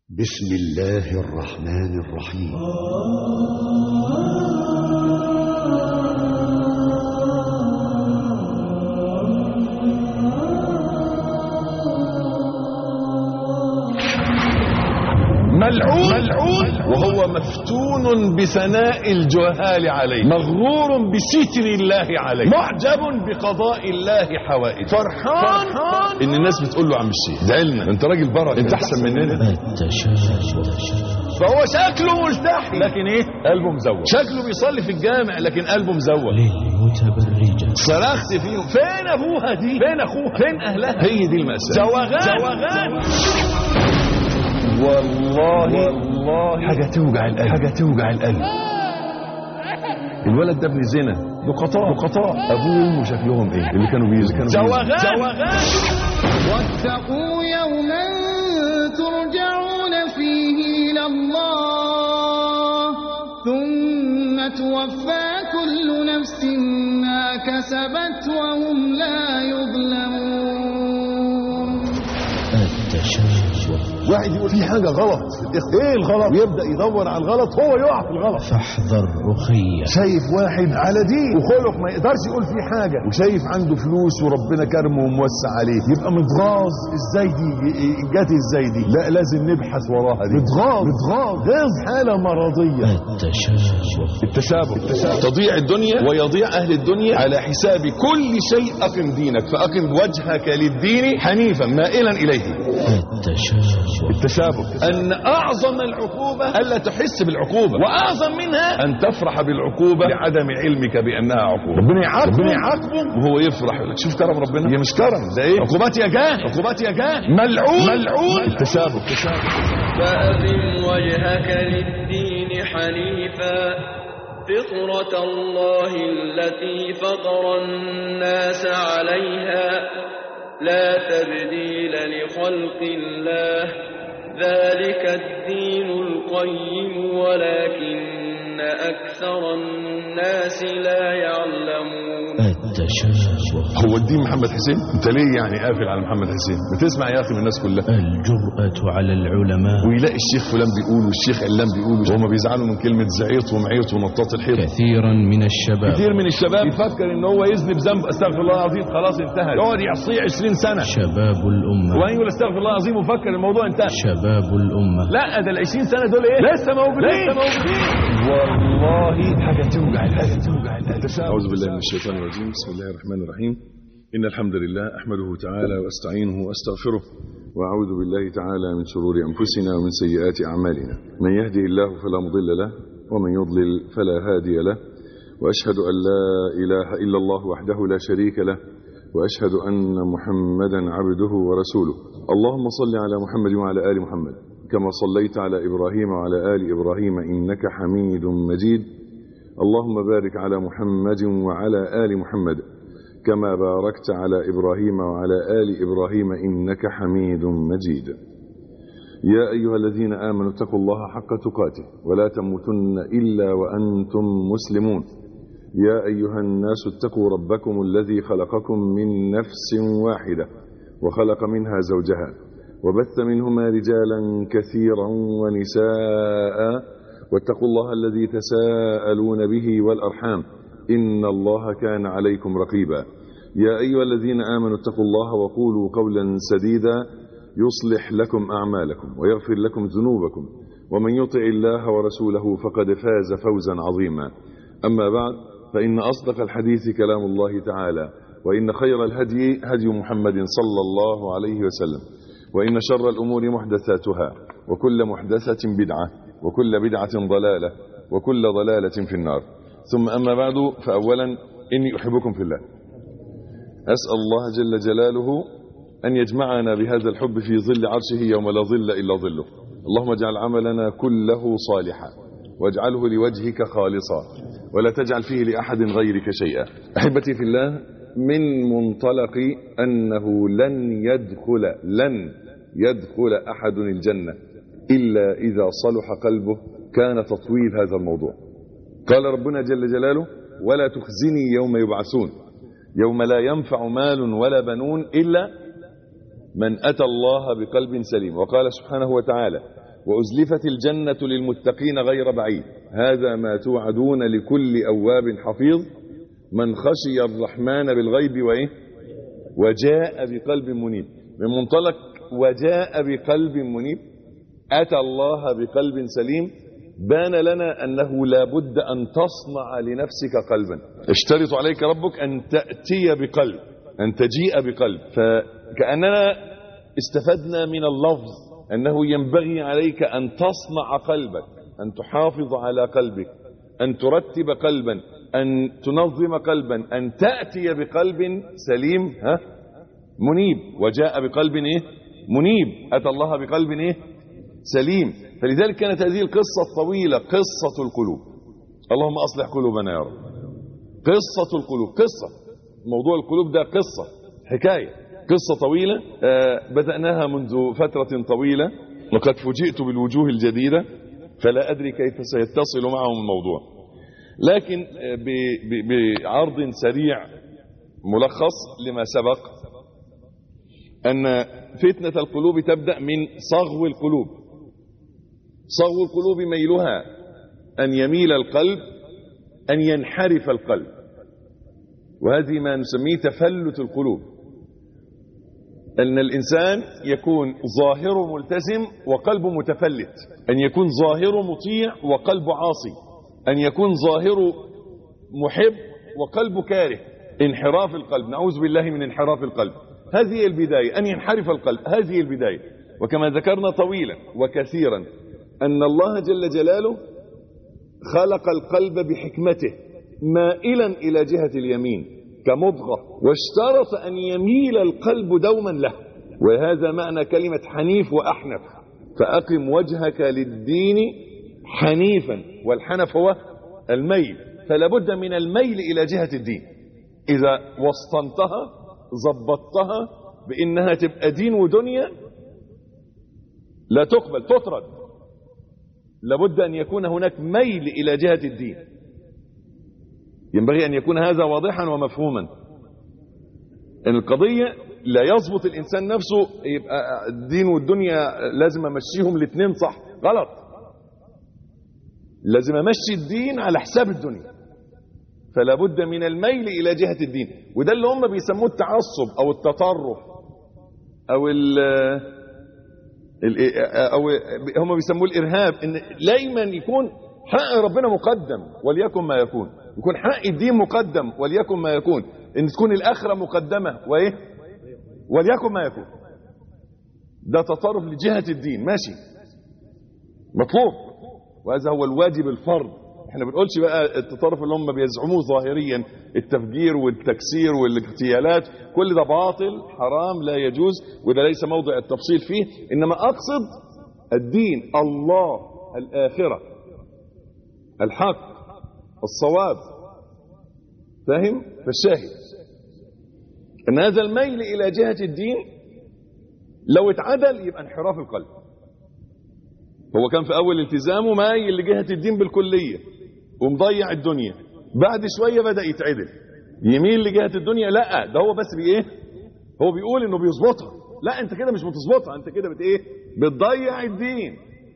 بسم الله الرحمن الرحيم ملعون ملعون وهو مفتون بثناء الجهال عليه مغرور بستر الله عليه معجب بقضاء الله حوائج فرحان, فرحان ان الناس بتقول له عم الشيخ ده لنا انت راجل بركه انت احسن مننا فهو شكله ملتحي لكن ايه قلبه مزوج شكله بيصلي في الجامع لكن قلبه مزوج للمتبرجة صرخت فيهم فين ابوها دي فين اخوها فين اهلها هي دي المأساة زوغان زوغان والله والله حاجة توجع القلب حاجة توجع القلب الولد ده ابن زنا لقطاء لقطاء ابوه وامه شكلهم ايه اللي كانوا بيزنوا زوغان زوغان واتقوا يوما ترجعون فيه إلى الله ثم توفى كل نفس ما كسبت وهم لا يظلمون التشابه واحد يقول في حاجة غلط في الاخ ايه الغلط ويبدأ يدور على الغلط هو يقع في الغلط فاحذر أخي شايف واحد على دين وخلق ما يقدرش يقول فيه حاجة وشايف عنده فلوس وربنا كرمه وموسع عليه يبقى متغاظ ازاي دي جت ازاي دي لا لازم نبحث وراها دي متغاظ متغاظ غاظ حالة مرضية التشابه التشابه تضيع الدنيا ويضيع أهل الدنيا على حساب كل شيء أقم دينك فأقم وجهك للدين حنيفا مائلا إليه التشابه التشابه أن أعظم العقوبة ألا تحس بالعقوبة وأعظم منها أن تفرح بالعقوبة لعدم علمك بأنها عقوبة ربنا يعاقبه ربنا يعاقبه وهو يفرح يقول لك شوف كرم ربنا هي مش كرم ده ايه عقوبات يا جاه عقوبات يا جاه ملعون ملعون التشابه التشابه فأقم وجهك للدين حنيفا فطرة الله التي فطر الناس عليها لا تبديل لخلق الله ذلك الدين القيم ولكن أكثر الناس لا يعلمون التشابه هو الدين محمد حسين انت ليه يعني قافل على محمد حسين بتسمع يا اخي من الناس كلها الجرأة على العلماء ويلاقي الشيخ فلان بيقول والشيخ علان بيقول وهم بيزعلوا من كلمة زعيط ومعيط ونطاط الحيط كثيرا من الشباب كتير من الشباب يفكر ان هو يذنب ذنب استغفر الله العظيم خلاص انتهى يقعد يعصيه 20 سنه شباب الأمة وبعدين يقول استغفر الله العظيم وفكر الموضوع انتهى شباب الأمة لا ده ال 20 سنه دول ايه لسه موجودين لسه موجودين والله حاجه توجع القلب توجع القلب اعوذ بالله من الشيطان الرجيم بسم الله الرحمن الرحيم ان الحمد لله احمده تعالى واستعينه واستغفره واعوذ بالله تعالى من شرور انفسنا ومن سيئات اعمالنا من يهده الله فلا مضل له ومن يضلل فلا هادي له واشهد ان لا اله الا الله وحده لا شريك له واشهد ان محمدا عبده ورسوله اللهم صل على محمد وعلى ال محمد كما صليت على ابراهيم وعلى ال ابراهيم انك حميد مجيد اللهم بارك على محمد وعلى ال محمد كما باركت على ابراهيم وعلى ال ابراهيم انك حميد مجيد يا ايها الذين امنوا اتقوا الله حق تقاته ولا تموتن الا وانتم مسلمون يا ايها الناس اتقوا ربكم الذي خلقكم من نفس واحده وخلق منها زوجها وبث منهما رجالا كثيرا ونساء واتقوا الله الذي تساءلون به والارحام ان الله كان عليكم رقيبا يا ايها الذين امنوا اتقوا الله وقولوا قولا سديدا يصلح لكم اعمالكم ويغفر لكم ذنوبكم ومن يطع الله ورسوله فقد فاز فوزا عظيما اما بعد فان اصدق الحديث كلام الله تعالى وان خير الهدي هدي محمد صلى الله عليه وسلم وان شر الامور محدثاتها وكل محدثه بدعه وكل بدعه ضلاله وكل ضلاله في النار ثم اما بعد فاولا اني احبكم في الله اسال الله جل جلاله أن يجمعنا بهذا الحب في ظل عرشه يوم لا ظل إلا ظله اللهم اجعل عملنا كله صالحا واجعله لوجهك خالصا ولا تجعل فيه لأحد غيرك شيئا أحبتي في الله من منطلق أنه لن يدخل لن يدخل أحد الجنة إلا إذا صلح قلبه كان تطويل هذا الموضوع قال ربنا جل جلاله ولا تخزني يوم يبعثون يوم لا ينفع مال ولا بنون إلا من أتى الله بقلب سليم وقال سبحانه وتعالى وأزلفت الجنة للمتقين غير بعيد هذا ما توعدون لكل أواب حفيظ من خشي الرحمن بالغيب وإيه وجاء بقلب منيب من منطلق وجاء بقلب منيب أتى الله بقلب سليم بان لنا أنه لا بد أن تصنع لنفسك قلبا اشترط عليك ربك أن تأتي بقلب أن تجيء بقلب فكأننا استفدنا من اللفظ أنه ينبغي عليك أن تصنع قلبك أن تحافظ على قلبك أن ترتب قلبا أن تنظم قلبا أن تأتي بقلب سليم ها منيب وجاء بقلب إيه منيب أتى الله بقلب إيه سليم فلذلك كانت هذه القصة الطويلة قصة القلوب اللهم أصلح قلوبنا يا رب قصة القلوب قصة موضوع القلوب ده قصة حكاية قصة طويلة آه بدأناها منذ فترة طويلة وقد فوجئت بالوجوه الجديدة فلا أدري كيف سيتصل معهم الموضوع لكن آه ب- ب- بعرض سريع ملخص لما سبق أن فتنة القلوب تبدأ من صغو القلوب صغو القلوب ميلها أن يميل القلب أن ينحرف القلب وهذه ما نسميه تفلت القلوب أن الإنسان يكون ظاهره ملتزم وقلبه متفلت أن يكون ظاهره مطيع وقلبه عاصي أن يكون ظاهره محب وقلبه كاره انحراف القلب نعوذ بالله من انحراف القلب هذه البداية أن ينحرف القلب هذه البداية وكما ذكرنا طويلا وكثيرا أن الله جل جلاله خلق القلب بحكمته مائلا إلى جهة اليمين كمضغة واشترط أن يميل القلب دوما له وهذا معنى كلمة حنيف وأحنف فأقم وجهك للدين حنيفا والحنف هو الميل فلا بد من الميل إلى جهة الدين إذا وسطنتها ظبطتها بإنها تبقى دين ودنيا لا تقبل تطرد لابد أن يكون هناك ميل إلى جهة الدين ينبغي أن يكون هذا واضحا ومفهوما ان القضية لا يظبط الإنسان نفسه يبقى الدين والدنيا لازم أمشيهم الاثنين صح غلط لازم أمشي الدين على حساب الدنيا فلا بد من الميل إلى جهة الدين وده اللي هم بيسموه التعصب أو التطرف أو ال ال- او هم بيسموه الارهاب ان دايما يكون حق ربنا مقدم وليكن ما يكون يكون حق الدين مقدم وليكن ما يكون ان تكون الاخره مقدمه وايه وليكن ما يكون ده تطرف لجهه الدين ماشي مطلوب وهذا هو الواجب الفرض احنا ما بنقولش بقى التطرف اللي هم بيزعموه ظاهريا التفجير والتكسير والاغتيالات كل ده باطل حرام لا يجوز وده ليس موضع التفصيل فيه انما اقصد الدين الله الاخره الحق الصواب فاهم فالشاهد ان هذا الميل الى جهه الدين لو اتعدل يبقى انحراف القلب هو كان في اول التزامه مايل لجهه الدين بالكليه ومضيع الدنيا بعد شويه بدا يتعدل يميل لجهه الدنيا لا ده هو بس بايه هو بيقول انه بيظبطها لا انت كده مش بتظبطها انت كده بت ايه بتضيع الدين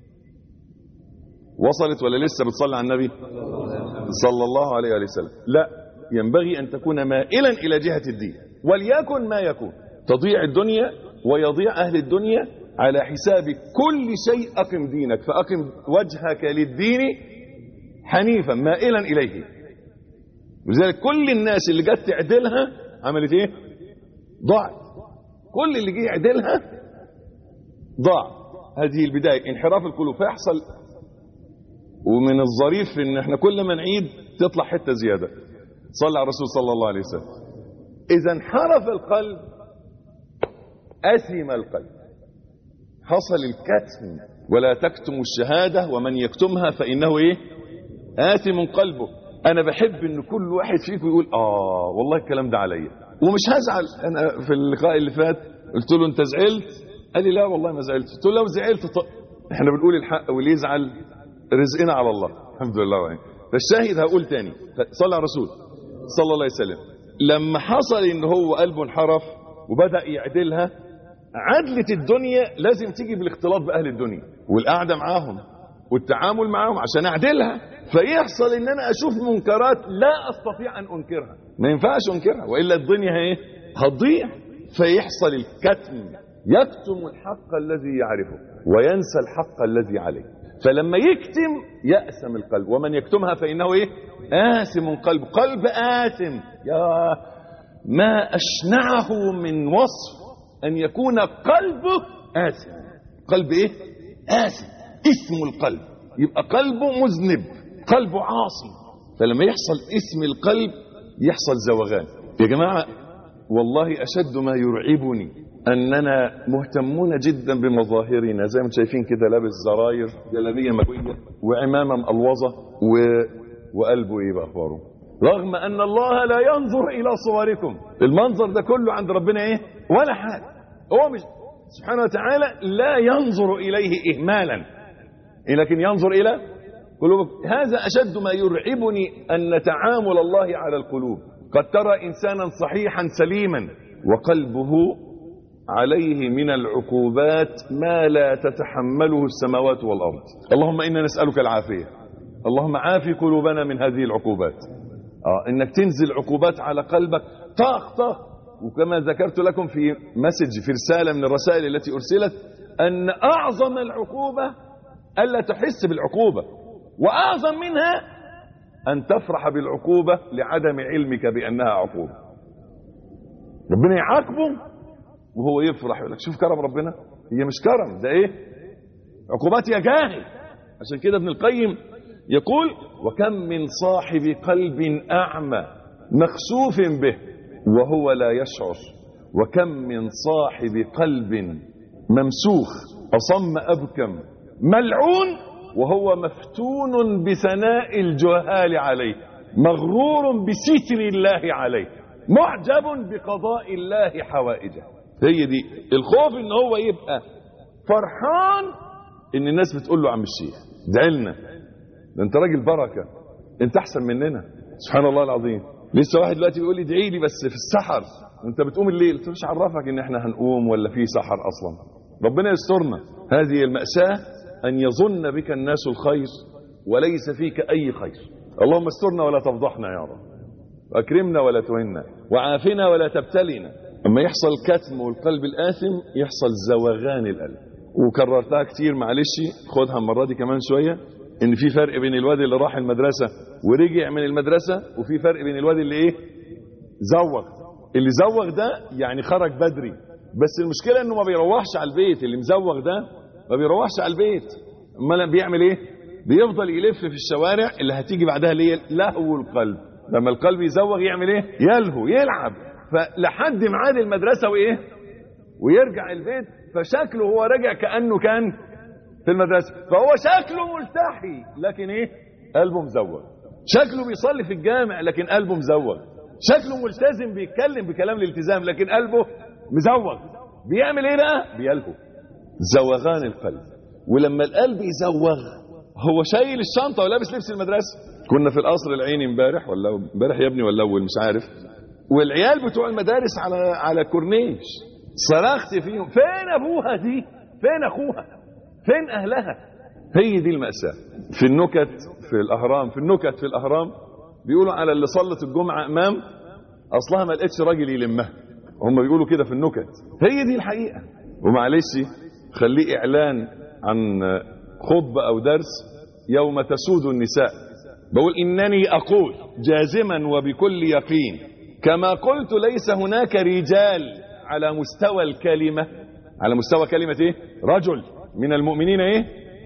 وصلت ولا لسه بتصلي على النبي صلى الله عليه وآله وسلم لا ينبغي ان تكون مائلا الى جهه الدين وليكن ما يكون تضيع الدنيا ويضيع اهل الدنيا على حساب كل شيء أقم دينك فأقم وجهك للدين حنيفا مائلا إليه لذلك كل الناس اللي جت تعدلها عملت ايه ضاعت كل اللي جه يعدلها ضاع هذه البداية انحراف القلوب فيحصل ومن الظريف ان احنا كل ما نعيد تطلع حتة زيادة صلى على الرسول صلى الله عليه وسلم اذا انحرف القلب اثم القلب حصل الكتم ولا تكتم الشهادة ومن يكتمها فإنه إيه آثم قلبه أنا بحب إن كل واحد فيكم يقول آه والله الكلام ده عليا ومش هزعل أنا في اللقاء اللي فات قلت له أنت زعلت قال لي لا والله ما زعلت قلت له لو زعلت ط... احنا بنقول الحق واللي يزعل رزقنا على الله الحمد لله وعين. فالشاهد هقول تاني صلى على الرسول صلى الله عليه وسلم لما حصل ان هو قلبه انحرف وبدأ يعدلها عدلة الدنيا لازم تيجي بالاختلاط بأهل الدنيا والقعدة معاهم والتعامل معاهم عشان أعدلها فيحصل إن أنا أشوف منكرات لا أستطيع أن أنكرها ما ينفعش أنكرها وإلا الدنيا إيه هتضيع فيحصل الكتم يكتم الحق الذي يعرفه وينسى الحق الذي عليه فلما يكتم يأسم القلب ومن يكتمها فإنه إيه آسم قلب قلب آثم يا ما أشنعه من وصف أن يكون قلبه آثم قلب إيه آثم اسم القلب يبقى قلبه مذنب قلبه عاصي فلما يحصل اسم القلب يحصل زوغان يا جماعة والله أشد ما يرعبني أننا مهتمون جدا بمظاهرنا زي ما انتم شايفين كده لابس زراير جلابية مكوية وعمامة مقلوظة و... وقلبه إيه بأخباره رغم أن الله لا ينظر إلى صوركم المنظر ده كله عند ربنا إيه ولا حاجة هو مش سبحانه وتعالى لا ينظر إليه إهمالا لكن ينظر إلى قلوبكم هذا أشد ما يرعبني أن تعامل الله على القلوب قد ترى إنسانا صحيحا سليما وقلبه عليه من العقوبات ما لا تتحمله السماوات والأرض اللهم إنا نسألك العافية اللهم عافي قلوبنا من هذه العقوبات آه إنك تنزل عقوبات على قلبك طاق طاق وكما ذكرت لكم في مسج في رسالة من الرسائل التي أرسلت أن أعظم العقوبة ألا تحس بالعقوبة وأعظم منها أن تفرح بالعقوبة لعدم علمك بأنها عقوبة ربنا يعاقبه وهو يفرح يقول لك شوف كرم ربنا هي مش كرم ده ايه عقوبات يا جاهل عشان كده ابن القيم يقول وكم من صاحب قلب أعمى مخسوف به وهو لا يشعر وكم من صاحب قلب ممسوخ أصم أبكم ملعون وهو مفتون بثناء الجهال عليه مغرور بستر الله عليه معجب بقضاء الله حوائجه هي دي الخوف ان هو يبقى فرحان ان الناس بتقول له عم الشيخ ادعي لنا ده انت راجل بركه انت احسن مننا سبحان الله العظيم لسه واحد دلوقتي بيقول لي ادعي لي بس في السحر وانت بتقوم الليل قلت له مش عرفك ان احنا هنقوم ولا في سحر اصلا ربنا يسترنا هذه المأساة ان يظن بك الناس الخير وليس فيك اي خير اللهم استرنا ولا تفضحنا يا رب واكرمنا ولا تهنا وعافنا ولا تبتلنا اما يحصل كتم والقلب الآثم يحصل زوغان القلب وكررتها كتير معلش خدها المرة دي كمان شوية ان في فرق بين الواد اللي راح المدرسة ورجع من المدرسة وفي فرق بين الواد اللي ايه زوغ اللي زوغ ده يعني خرج بدري بس المشكلة انه ما بيروحش على البيت اللي مزوغ ده ما بيروحش على البيت امال بيعمل ايه بيفضل يلف في الشوارع اللي هتيجي بعدها اللي هي لهو القلب لما القلب يزوغ يعمل ايه يلهو يلعب فلحد ميعاد المدرسه وايه ويرجع البيت فشكله هو راجع كانه كان في المدرسه فهو شكله ملتحي لكن ايه قلبه مزوغ شكله بيصلي في الجامع لكن قلبه مزوغ شكله ملتزم بيتكلم بكلام الالتزام لكن قلبه مزوغ بيعمل ايه بقى بيلهو زوغان القلب ولما القلب يزوغ هو شايل الشنطه ولابس لبس المدرسه كنا في القصر العيني امبارح ولا امبارح يا ابني ولا اول مش عارف والعيال بتوع المدارس على على كورنيش صرخت فيهم فين ابوها دي فين اخوها فين اهلها هي دي المأساة في النكت في الاهرام في النكت في الاهرام بيقولوا على اللي صلت الجمعة امام اصلها ما لقيتش راجل يلمها هم بيقولوا كده في النكت هي دي الحقيقة ومعلش خليه اعلان عن خطبة او درس يوم تسود النساء بقول انني اقول جازما وبكل يقين كما قلت ليس هناك رجال على مستوى الكلمة على مستوى كلمة ايه رجل من المؤمنين ايه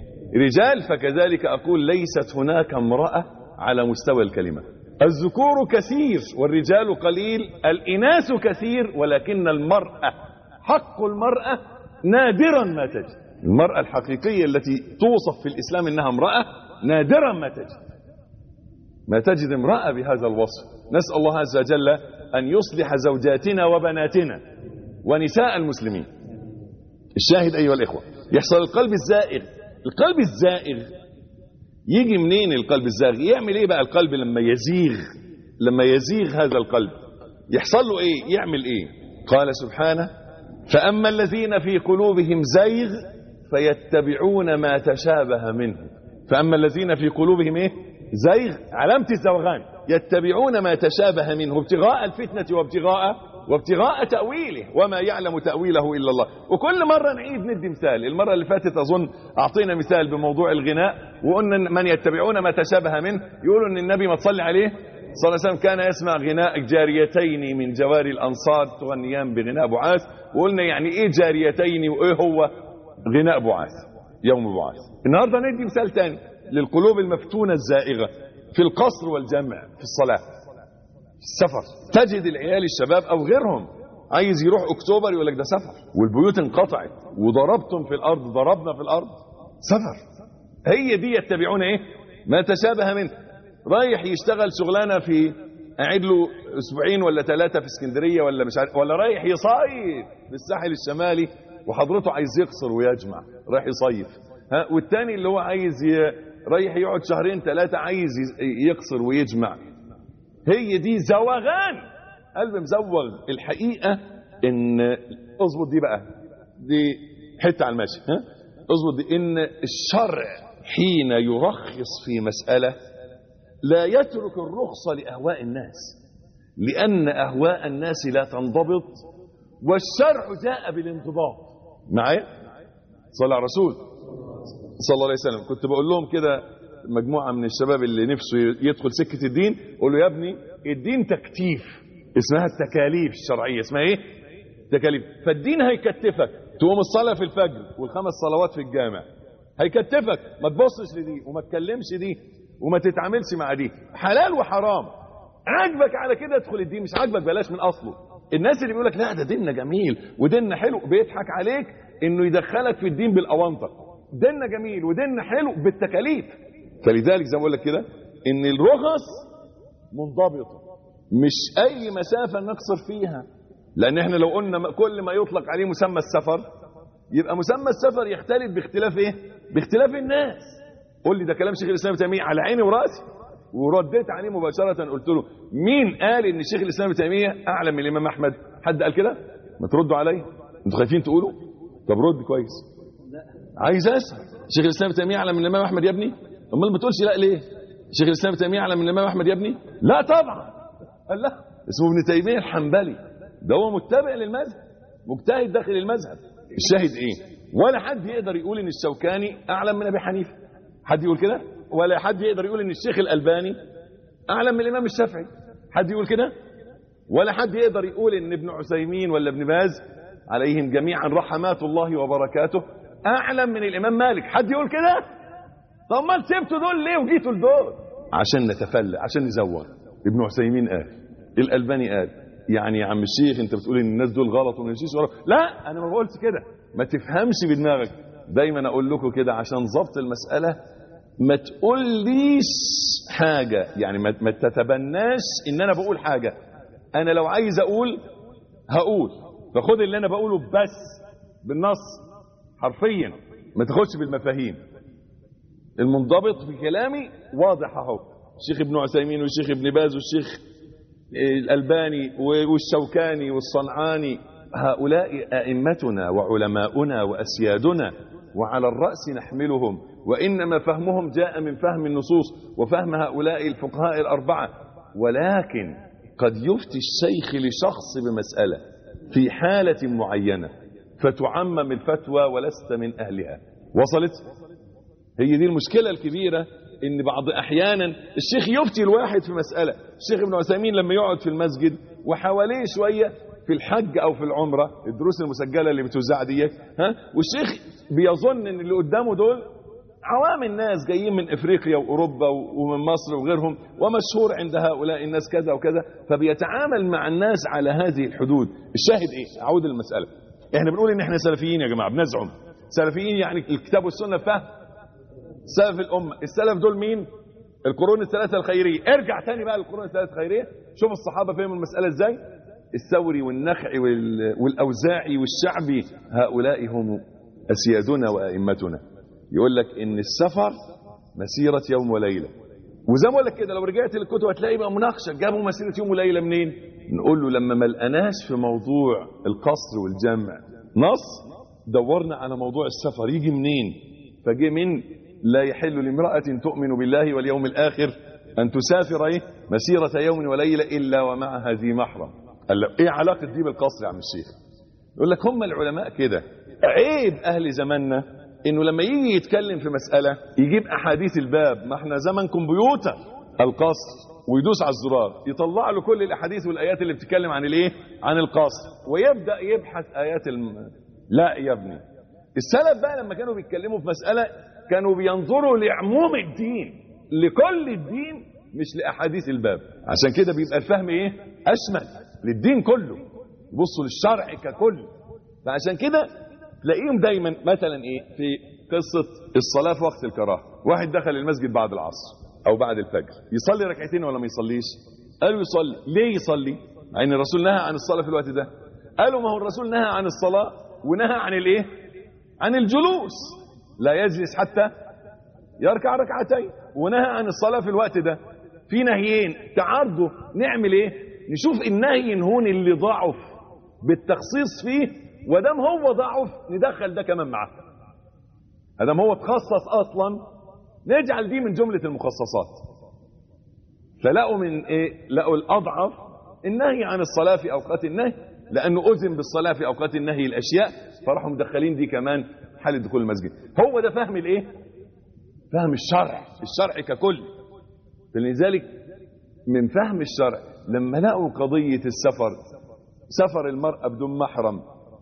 رجال فكذلك اقول ليست هناك امرأة على مستوى الكلمة الذكور كثير والرجال قليل الاناث كثير ولكن المرأة حق المرأة نادرا ما تجد المرأة الحقيقية التي توصف في الاسلام انها امرأة نادرا ما تجد ما تجد امرأة بهذا الوصف نسأل الله عز وجل أن يصلح زوجاتنا وبناتنا ونساء المسلمين الشاهد أيها الإخوة يحصل القلب الزائغ القلب الزائغ يجي منين القلب الزائغ يعمل ايه بقى القلب لما يزيغ لما يزيغ هذا القلب يحصل له ايه يعمل ايه قال سبحانه فأما الذين في قلوبهم زيغ فيتبعون ما تشابه منه فأما الذين في قلوبهم إيه؟ زيغ علامة الزوغان يتبعون ما تشابه منه ابتغاء الفتنة وابتغاء وابتغاء تأويله وما يعلم تأويله إلا الله وكل مرة نعيد ندي مثال المرة اللي فاتت أظن أعطينا مثال بموضوع الغناء وقلنا من يتبعون ما تشابه منه يقولوا أن النبي ما تصلي عليه صلى الله عليه وسلم كان يسمع غناء جاريتين من جواري الأنصار تغنيان بغناء بعاث وقلنا يعني إيه جاريتين وإيه هو غناء بعاث يوم بعاث النهاردة ندي مثال تاني للقلوب المفتونة الزائغة في القصر والجمع في الصلاة في السفر تجد العيال الشباب أو غيرهم عايز يروح أكتوبر يقول لك ده سفر والبيوت انقطعت وضربتم في الأرض ضربنا في الأرض سفر هي دي يتبعون إيه ما تشابه منه رايح يشتغل شغلانة في قاعد له اسبوعين ولا ثلاثة في اسكندرية ولا مش عارف ولا رايح يصيف في الساحل الشمالي وحضرته عايز يقصر ويجمع رايح يصيف ها والتاني اللي هو عايز ي... رايح يقعد شهرين ثلاثة عايز ي- يقصر ويجمع هي دي زوغان قلب مزوغ الحقيقة ان اظبط دي بقى دي حتة على الماشي ها اظبط دي ان الشرع حين يرخص في مسألة لا يترك الرخصة لأهواء الناس لأن أهواء الناس لا تنضبط والشرع جاء بالانضباط معايا صلى على الرسول صلى الله عليه وسلم كنت بقول لهم كده مجموعة من الشباب اللي نفسه يدخل سكة الدين قول له يا ابني الدين تكتيف اسمها التكاليف الشرعية اسمها ايه تكاليف فالدين هيكتفك تقوم الصلاة في الفجر والخمس صلوات في الجامع هيكتفك ما تبصش لدي وما تكلمش دي وما تتعاملش مع دي حلال وحرام عاجبك على كده ادخل الدين مش عاجبك بلاش من اصله الناس اللي بيقول لك لا ده ديننا جميل وديننا حلو بيضحك عليك انه يدخلك في الدين بالاونطه ديننا جميل وديننا حلو بالتكاليف فلذلك زي ما بقول لك كده ان الرخص منضبطه مش اي مسافه نقصر فيها لان احنا لو قلنا كل ما يطلق عليه مسمى السفر يبقى مسمى السفر يختلف باختلاف ايه باختلاف الناس قول لي ده كلام شيخ الاسلام ابن تيميه على عيني وراسي ورديت عليه مباشره قلت له مين قال ان شيخ الاسلام ابن تيميه اعلم من الامام احمد حد قال كده ما تردوا عليا انتوا خايفين تقولوا طب رد كويس عايز اسال شيخ الاسلام ابن تيميه اعلم من الامام احمد يا ابني امال ما تقولش لا ليه شيخ الاسلام ابن تيميه اعلم من الامام احمد يا ابني لا طبعا قال لا اسمه ابن تيميه الحنبلي ده هو متبع للمذهب مجتهد داخل المذهب الشاهد ايه ولا حد يقدر يقول ان الشوكاني اعلم من ابي حنيفه حد يقول كده ولا حد يقدر يقول ان الشيخ الالباني اعلم من الامام الشافعي حد يقول كده ولا حد يقدر يقول ان ابن عثيمين ولا ابن باز عليهم جميعا رحمات الله وبركاته اعلم من الامام مالك حد يقول كده طب ما سبتوا دول ليه وجيتوا لدول عشان نتفلى عشان نزوغ ابن عثيمين قال الالباني قال يعني يا عم الشيخ انت بتقول ان الناس دول غلط وما يمشيش ورا لا انا ما بقولش كده ما تفهمش بدماغك دايما اقول لكم كده عشان ضبط المساله ما تقوليش حاجه يعني ما ما تتبناش ان انا بقول حاجه انا لو عايز اقول هقول فخد اللي انا بقوله بس بالنص حرفيا ما تاخدش بالمفاهيم المنضبط في كلامي واضح اهو الشيخ ابن عثيمين والشيخ ابن باز والشيخ الألباني والشوكاني والصنعاني هؤلاء أئمتنا وعلماؤنا وأسيادنا وعلى الرأس نحملهم وإنما فهمهم جاء من فهم النصوص وفهم هؤلاء الفقهاء الأربعة ولكن قد يفتي الشيخ لشخص بمسألة في حالة معينة فتعمم الفتوى ولست من أهلها وصلت هي دي المشكلة الكبيرة ان بعض احيانا الشيخ يفتي الواحد في مسألة الشيخ ابن عثيمين لما يقعد في المسجد وحواليه شوية في الحج او في العمرة الدروس المسجلة اللي بتوزع ديت ها والشيخ بيظن ان اللي قدامه دول عوام الناس جايين من افريقيا واوروبا ومن مصر وغيرهم ومشهور عند هؤلاء الناس كذا وكذا فبيتعامل مع الناس على هذه الحدود الشاهد ايه اعود للمسألة احنا بنقول ان احنا سلفيين يا جماعة بنزعم سلفيين يعني الكتاب والسنة فهم سلف الأمة السلف دول مين القرون الثلاثة الخيرية ارجع تاني بقى للقرون الثلاثة الخيرية شوف الصحابة فهموا المسألة ازاي الثوري والنخعي والأوزاعي والشعبي هؤلاء هم أسيادنا وأئمتنا يقول لك إن السفر مسيرة يوم وليلة وزي ما اقول لك كده لو رجعت للكتب هتلاقي بقى مناقشه جابوا مسيره يوم وليله منين؟ نقول له لما ما لقناش في موضوع القصر والجمع نص دورنا على موضوع السفر يجي منين فجي من لا يحل لامرأة تؤمن بالله واليوم الآخر أن تسافر إيه؟ مسيرة يوم وليلة إلا ومعها ذي محرم قال له إيه علاقة دي بالقصر يا عم الشيخ يقول لك هم العلماء كده عيب أهل زماننا إنه لما يجي يتكلم في مسألة يجيب أحاديث الباب ما احنا زمن كمبيوتر القصر ويدوس على الزرار يطلع له كل الأحاديث والآيات اللي بتتكلم عن الإيه عن القصر ويبدأ يبحث آيات الم... لا يا ابني السلف بقى لما كانوا بيتكلموا في مسألة كانوا بينظروا لعموم الدين لكل الدين مش لأحاديث الباب عشان كده بيبقى الفهم ايه أشمل للدين كله يبصوا للشرع ككل فعشان كده تلاقيهم دايما مثلا ايه في قصة الصلاة في وقت الكراهة واحد دخل المسجد بعد العصر او بعد الفجر يصلي ركعتين ولا ما يصليش قالوا يصلي ليه يصلي مع ان الرسول نهى عن الصلاة في الوقت ده قالوا ما هو الرسول نهى عن الصلاة ونهى عن الايه عن الجلوس لا يجلس حتى يركع ركعتين ونهى عن الصلاة في الوقت ده في نهيين تعارضوا نعمل ايه نشوف النهي ينهون اللي ضعف بالتخصيص فيه ودام هو ضعف ندخل ده كمان معاه ادام هو تخصص اصلا نجعل دي من جملة المخصصات فلقوا من ايه لقوا الاضعف النهي عن الصلاة في اوقات النهي لانه اذن بالصلاة في اوقات النهي الاشياء فراحوا مدخلين دي كمان حال دخول المسجد هو ده فهم الايه فهم الشرع الشرع ككل فلذلك من فهم الشرع لما لقوا قضية السفر سفر المرأة بدون محرم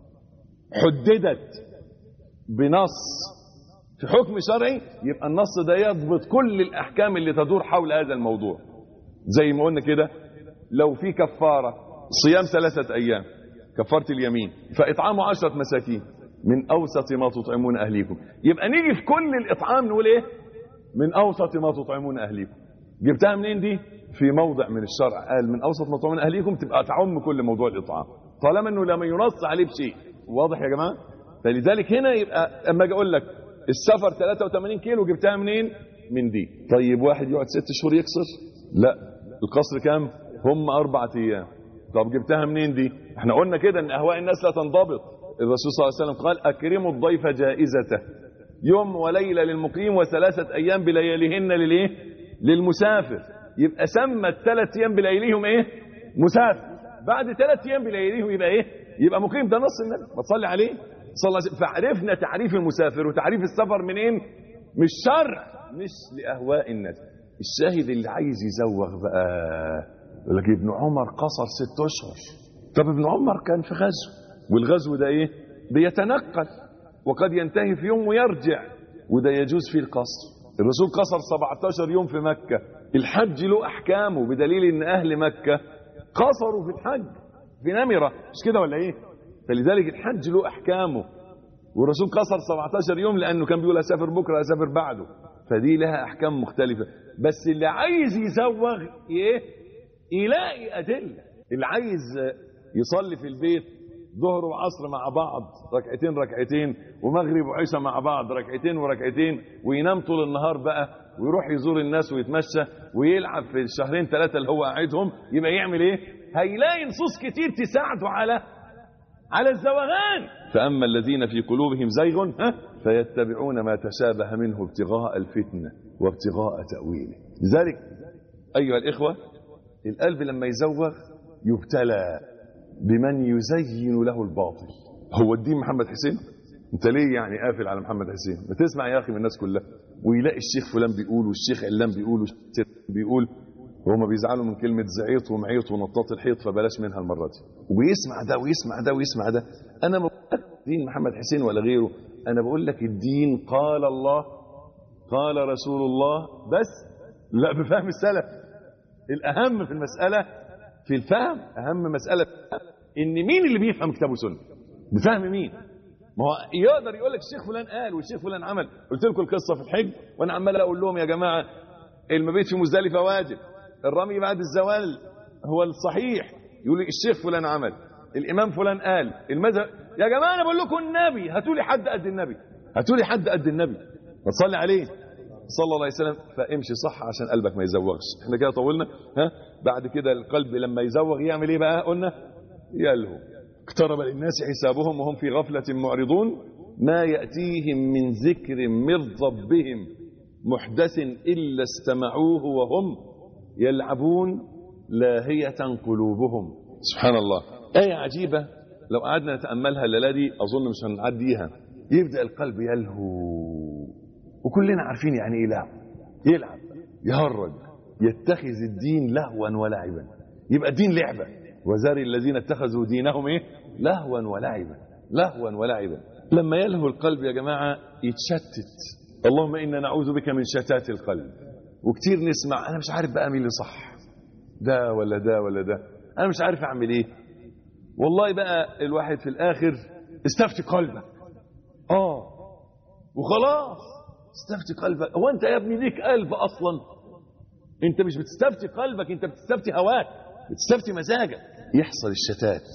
حددت بنص في حكم شرعي يبقى النص ده يضبط كل الأحكام اللي تدور حول هذا الموضوع زي ما قلنا كده لو في كفارة صيام ثلاثة أيام كفارة اليمين فإطعام عشرة مساكين من أوسط ما تطعمون أهليكم يبقى نيجي في كل الإطعام نقول إيه من أوسط ما تطعمون أهليكم جبتها منين دي في موضع من الشرع قال من أوسط ما تطعمون أهليكم تبقى تعم كل موضوع الإطعام طالما أنه لما ينص عليه بشيء واضح يا جماعة فلذلك هنا يبقى أما أجي أقول لك السفر 83 كيلو جبتها منين من دي طيب واحد يقعد ست شهور يقصر لا القصر كام هم أربعة أيام طب جبتها منين دي احنا قلنا كده ان اهواء الناس لا تنضبط الرسول صلى الله عليه وسلم قال اكرموا الضيف جائزته يوم وليله للمقيم وثلاثه ايام بلياليهن للايه للمسافر يبقى سمى الثلاث ايام بلياليهم ايه مسافر بعد ثلاث ايام بلياليهم يبقى ايه يبقى مقيم ده نص النبي ما تصلي عليه صلى الله عليه وسلم فعرفنا تعريف المسافر وتعريف السفر منين مش شرع مش لاهواء الناس الشاهد اللي عايز يزوغ بقى يقول لك ابن عمر قصر ست اشهر طب ابن عمر كان في غزو والغزو ده ايه بيتنقل وقد ينتهي في يوم ويرجع وده يجوز فيه القصر الرسول قصر 17 يوم في مكة الحج له احكامه بدليل ان اهل مكة قصروا في الحج في نمرة مش كده ولا ايه فلذلك الحج له احكامه والرسول قصر 17 يوم لانه كان بيقول اسافر بكره اسافر بعده فدي لها احكام مختلفه بس اللي عايز يزوغ ايه يلاقي ادله اللي عايز يصلي في البيت ظهر وعصر مع بعض ركعتين ركعتين ومغرب وعشاء مع بعض ركعتين وركعتين وينام طول النهار بقى ويروح يزور الناس ويتمشى ويلعب في الشهرين ثلاثه اللي هو قاعدهم يبقى يعمل ايه هيلاقي نصوص كتير تساعده على على الزوغان فأما الذين في قلوبهم زيغ ها فيتبعون ما تشابه منه ابتغاء الفتنة وابتغاء تأويله لذلك أيها الإخوة القلب لما يزوغ يبتلى بمن يزين له الباطل هو الدين محمد حسين انت ليه يعني قافل على محمد حسين ما تسمع يا اخي من الناس كلها ويلاقي الشيخ فلان بيقول والشيخ علان بيقول والشيخ بيقول وهم بيزعلوا من كلمة زعيط ومعيط ونطاط الحيط فبلاش منها المرة دي ويسمع ده ويسمع ده ويسمع ده أنا ما بقول لك دين محمد حسين ولا غيره أنا بقول لك الدين قال الله قال رسول الله بس لا بفهم السلف الأهم في المسألة في الفهم أهم مسألة إن مين اللي بيفهم كتاب وسنة بفهم مين ما هو يقدر يقول لك الشيخ فلان قال والشيخ فلان عمل قلت لكم القصة في الحج وأنا عمال أقول لهم يا جماعة المبيت في مزدلفة واجب الرمي بعد الزوال هو الصحيح يقول لي الشيخ فلان عمل الامام فلان قال المذهب يا جماعه انا بقول لكم النبي هاتوا لي حد قد النبي هاتوا لي حد قد النبي ما تصلي عليه صلى الله عليه وسلم فامشي صح عشان قلبك ما يزوغش احنا كده طولنا ها بعد كده القلب لما يزوغ يعمل ايه بقى قلنا يلهو اقترب للناس حسابهم وهم في غفلة معرضون ما يأتيهم من ذكر من ربهم محدث إلا استمعوه وهم يلعبون لاهية قلوبهم سبحان الله آية عجيبة لو قعدنا نتأملها الليلة دي أظن مش هنعديها يبدأ القلب يلهو وكلنا عارفين يعني إيه لعب يلعب يهرج يتخذ الدين لهوا ولعبا يبقى الدين لعبة وذر الذين اتخذوا دينهم إيه لهوا ولعبا لهوا ولعبا لما يلهو القلب يا جماعة يتشتت اللهم إنا نعوذ بك من شتات القلب وكتير نسمع أنا مش عارف بقى مين اللي صح ده ولا ده ولا ده أنا مش عارف أعمل إيه والله بقى الواحد في الآخر استفتي قلبك آه وخلاص استفتي قلبك هو أنت يا ابني ليك قلب أصلا أنت مش بتستفتي قلبك أنت بتستفتي هواك بتستفتي مزاجك يحصل الشتات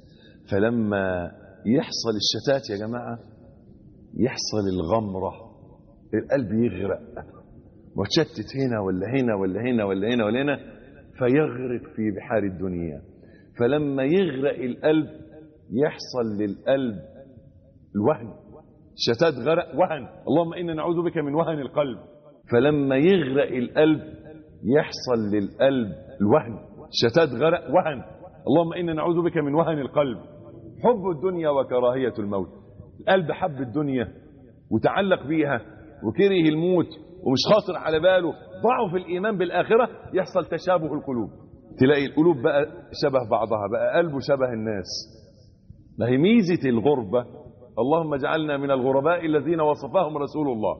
فلما يحصل الشتات يا جماعة يحصل الغمرة القلب يغرق وتشتت هنا ولا هنا ولا هنا ولا هنا ولا هنا فيغرق في بحار الدنيا فلما يغرق القلب يحصل للقلب الوهن شتات غرق وهن اللهم إنا نعوذ بك من وهن القلب فلما يغرق القلب يحصل للقلب الوهن شتات غرق وهن اللهم إنا نعوذ بك من وهن القلب حب الدنيا وكراهية الموت القلب حب الدنيا وتعلق بيها وكره الموت ومش خاطر على باله ضعف الإيمان بالآخرة يحصل تشابه القلوب تلاقي القلوب بقى شبه بعضها بقى قلبه شبه الناس ما هي ميزة الغربة اللهم اجعلنا من الغرباء الذين وصفهم رسول الله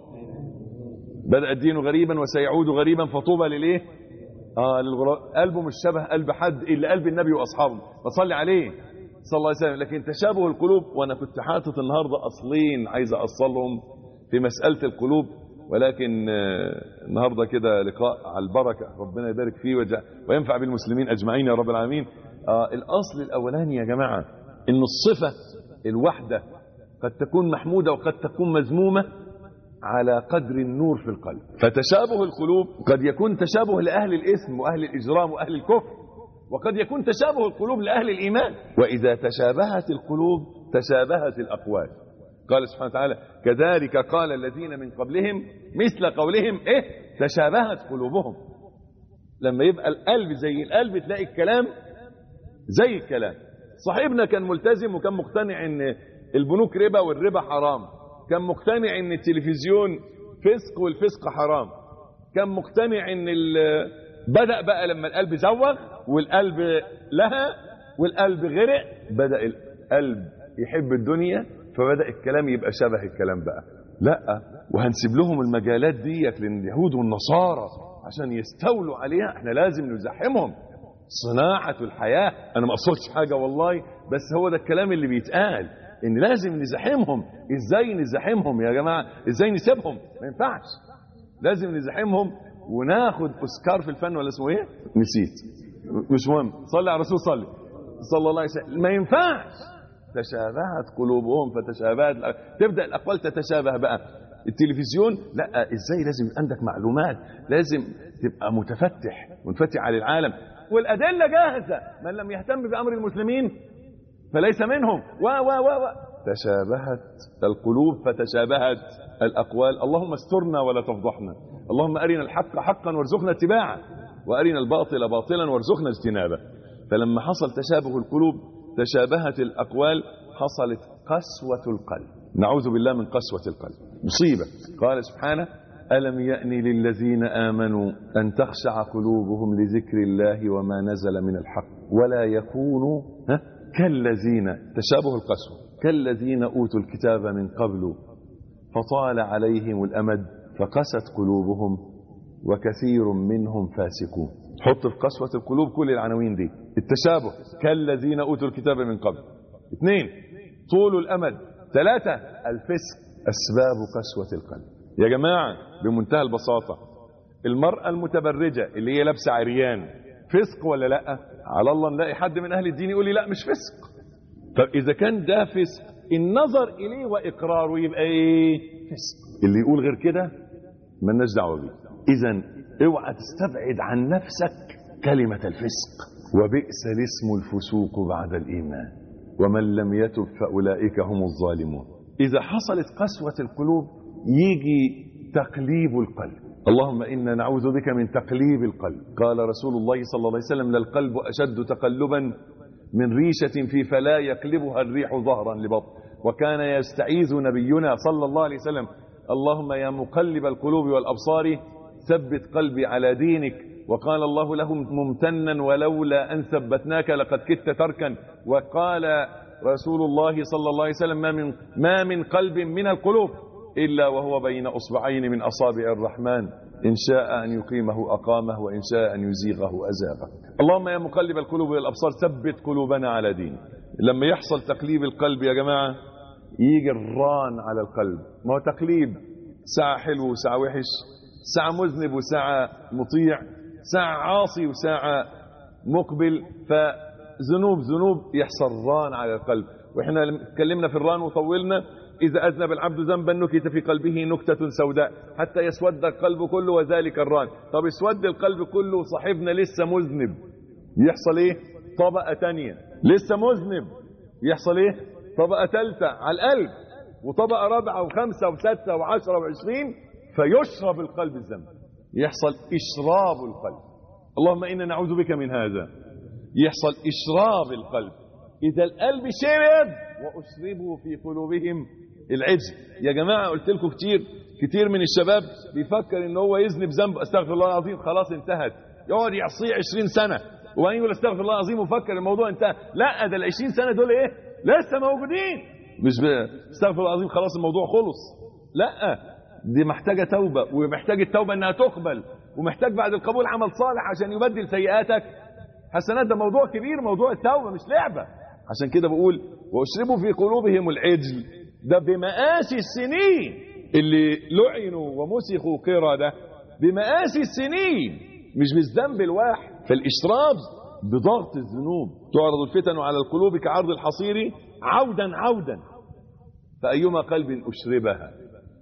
بدأ الدين غريبا وسيعود غريبا فطوبى لليه اه للغرباء قلبه مش شبه قلب حد الا قلب النبي واصحابه فصلي عليه صلى الله عليه وسلم لكن تشابه القلوب وانا كنت حاطط النهارده اصلين عايز اوصلهم في مساله القلوب ولكن آه، النهارده كده لقاء على البركه ربنا يبارك فيه وجع وينفع بالمسلمين اجمعين يا رب العالمين آه الاصل الاولاني يا جماعه ان الصفه الواحده قد تكون محموده وقد تكون مذمومه على قدر النور في القلب فتشابه القلوب قد يكون تشابه لاهل الاثم واهل الاجرام واهل الكفر وقد يكون تشابه القلوب لاهل الايمان واذا تشابهت القلوب تشابهت الاقوال قال سبحانه وتعالى كذلك قال الذين من قبلهم مثل قولهم ايه تشابهت قلوبهم لما يبقى القلب زي القلب تلاقي الكلام زي الكلام صاحبنا كان ملتزم وكان مقتنع ان البنوك ربا والربا حرام كان مقتنع ان التلفزيون فسق والفسق حرام كان مقتنع ان ال- بدأ بقى لما القلب زوغ والقلب لها والقلب غرق بدأ القلب يحب الدنيا فبدأ الكلام يبقى شبه الكلام بقى لا وهنسيب لهم المجالات ديت لليهود والنصارى عشان يستولوا عليها احنا لازم نزاحمهم صناعة الحياة انا ما اقصدش حاجة والله بس هو ده الكلام اللي بيتقال ان لازم نزاحمهم ازاي نزاحمهم يا جماعة ازاي نسيبهم ما ينفعش لازم نزاحمهم وناخد اوسكار في الفن ولا اسمه ايه نسيت مش مهم صلي على الرسول صلي صلى الله عليه وسلم ما ينفعش تشابهت قلوبهم فتشابهت الأ- تبدا الاقوال تتشابه بقى التلفزيون لا ازاي لازم يبقى عندك معلومات لازم تبقى متفتح منفتح على العالم والادله جاهزه من لم يهتم بامر المسلمين فليس منهم و و و و تشابهت القلوب فتشابهت الاقوال اللهم استرنا ولا تفضحنا اللهم ارنا الحق حقا وارزقنا اتباعه وارنا الباطل باطلا وارزقنا اجتنابه فلما حصل تشابه القلوب تشابهت الاقوال حصلت قسوه القلب نعوذ بالله من قسوه القلب مصيبه قال سبحانه الم يأن للذين امنوا ان تخشع قلوبهم لذكر الله وما نزل من الحق ولا يكونوا ها كالذين تشابه القسوه كالذين اوتوا الكتاب من قبل فطال عليهم الامد فقست قلوبهم وكثير منهم فاسقون حط في قسوة القلوب كل العناوين دي التشابه كالذين أوتوا الكتاب من قبل اثنين طول الأمد ثلاثة الفسق أسباب قسوة القلب يا جماعة بمنتهى البساطة المرأة المتبرجة اللي هي لابسة عريان فسق ولا لا على الله نلاقي حد من أهل الدين يقول لي لا مش فسق طب إذا كان ده فسق النظر إليه وإقراره يبقى إيه فسق اللي يقول غير كده مالناش دعوه بيه اذا اوعى تستبعد عن نفسك كلمه الفسق وبئس الاسم الفسوق بعد الايمان ومن لم يتب فأولئك هم الظالمون إذا حصلت قسوة القلوب يجي تقليب القلب اللهم إنا نعوذ بك من تقليب القلب قال رسول الله صلى الله عليه وسلم للقلب أشد تقلبا من ريشة في فلا يقلبها الريح ظهرا لبطن وكان يستعيذ نبينا صلى الله عليه وسلم اللهم يا مقلب القلوب والأبصار ثبت قلبي على دينك وقال الله له ممتنا ولولا أن ثبتناك لقد كدت تركا وقال رسول الله صلى الله عليه وسلم ما من, ما من قلب من القلوب إلا وهو بين أصبعين من أصابع الرحمن إن شاء أن يقيمه أقامه وإن شاء أن يزيغه أزاغه اللهم يا مقلب القلوب والأبصار ثبت قلوبنا على دينك لما يحصل تقليب القلب يا جماعة يجي الران على القلب ما هو تقليب ساعة حلو وساعة وحش ساعة مذنب وساعة مطيع ساعة عاصي وساعة مقبل فذنوب ذنوب يحصل ران على القلب واحنا اتكلمنا في الران وطولنا إذا أذنب العبد ذنبا نكت في قلبه نكتة سوداء حتى يسود القلب كله وذلك الران طب اسود القلب كله وصاحبنا لسه مذنب يحصل ايه طبقة تانية لسه مذنب يحصل ايه طبقة ثالثة على القلب وطبقة رابعة وخمسة وستة وعشرة وعشرين فيشرب القلب الذنب يحصل إشراب القلب اللهم إنا نعوذ بك من هذا يحصل إشراب القلب إذا القلب شرب وأشربوا في قلوبهم العجل يا جماعة قلت لكم كتير كتير من الشباب بيفكر ان هو يذنب ذنب استغفر الله العظيم خلاص انتهت يقعد يعصيه 20 سنة وبعدين يقول استغفر الله العظيم وفكر الموضوع انتهى لا ده ال 20 سنة دول ايه لسه موجودين مش استغفر الله العظيم خلاص الموضوع خلص لا دي محتاجة توبة ومحتاج التوبة انها تقبل ومحتاج بعد القبول عمل صالح عشان يبدل سيئاتك حسنات ده موضوع كبير موضوع التوبة مش لعبة عشان كده بقول واشربوا في قلوبهم العجل ده بمقاس السنين اللي لعنوا ومسخوا قردة بمقاس السنين مش بالذنب الواحد فالإشراب بضغط الذنوب تعرض الفتن على القلوب كعرض الحصير عودا عودا فأيما قلب أشربها